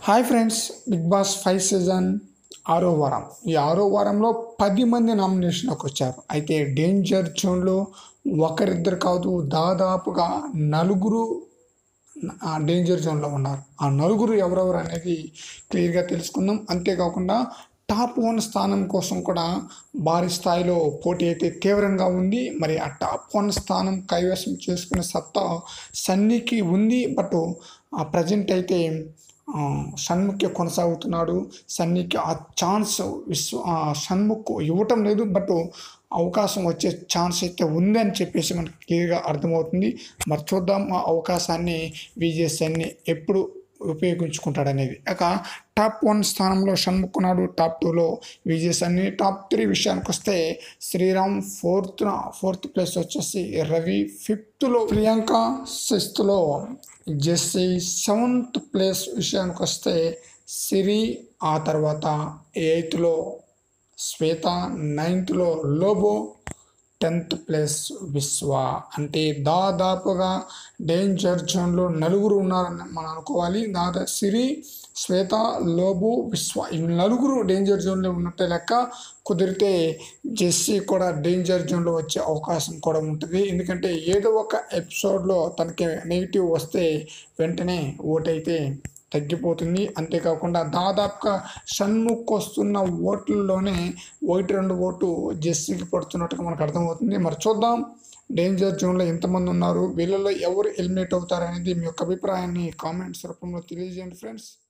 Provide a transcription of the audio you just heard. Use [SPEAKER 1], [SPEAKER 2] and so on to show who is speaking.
[SPEAKER 1] hi friends big boss five season ఆరో వారం ఈ ఆరో వారంలో పది మంది నామినేషన్కి వచ్చారు అయితే డేంజర్ జోన్లో ఒకరిద్దరు కాదు దాదాపుగా నలుగురు ఆ డేంజర్ జోన్లో ఉన్నారు ఆ నలుగురు ఎవరెవరు అనేది క్లియర్గా తెలుసుకుందాం అంతేకాకుండా టాప్ వన్ స్థానం కోసం కూడా భారీ స్థాయిలో పోటీ అయితే తీవ్రంగా ఉంది మరి ఆ టాప్ వన్ స్థానం కైవసం చేసుకునే సత్తా సన్నీకి ఉంది బట్ ఆ ప్రజెంట్ అయితే ఆ, షణ్ముఖే కొనసాగుతున్నాడు సన్నీకి ఆ ఛాన్స్ విశ్వ ఆ, షణ్ముఖ్ ఇవ్వటం లేదు బట్ అవకాశం వచ్చే ఛాన్స్ అయితే ఉంది అని చెప్పేసి మనకి క్లియర్గా అర్థమవుతుంది మరి చూద్దాం ఆ అవకాశాన్ని విజయ్ సన్ని ఎప్పుడు ఉపయోగించుకుంటాడనేది ఇక టాప్ వన్ స్థానంలో షణ్ముఖ్ ఉన్నాడు టాప్ టూలో విజయ్ సన్ని టాప్ త్రీ విషయానికి వస్తే శ్రీరామ్ ఫోర్త్ ఫోర్త్ ప్లేస్ వచ్చేసి రవి ఫిఫ్త్లో ప్రియాంక సిక్స్త్లో జెస్సీ సెవెంత్ ప్లేస్ విషయానికి వస్తే సిరి ఆ తర్వాత ఎయిత్లో శ్వేత నైన్త్లో లోబో టెన్త్ ప్లేస్ విశ్వ అంటే దాదాపుగా డేంజర్ జోన్లో నలుగురు ఉన్నారని మనం అనుకోవాలి దాదా సిరి శ్వేత లోబు విశ్వ ఈ నలుగురు డేంజర్ జోన్లో ఉన్నట్టే లెక్క కుదిరితే జెస్సీ కూడా డేంజర్ జోన్లో వచ్చే అవకాశం కూడా ఉంటుంది ఎందుకంటే ఏదో ఒక ఎపిసోడ్లో తనకి నెగిటివ్ వస్తే వెంటనే ఓటైతే తగ్గిపోతుంది అంతేకాకుండా దాదాపుగా షణ్ముఖ్ వస్తున్న ఓట్లలోనే ఒకటి రెండు ఓటు జెస్సీకి పడుతున్నట్టుగా మనకు అర్థమవుతుంది మరి చూద్దాం డేంజర్ జోన్లో ఎంతమంది ఉన్నారు వీళ్ళలో ఎవరు ఎలిమినేట్ అవుతారనేది మీ యొక్క అభిప్రాయాన్ని కామెంట్స్ రూపంలో తెలియజేయండి ఫ్రెండ్స్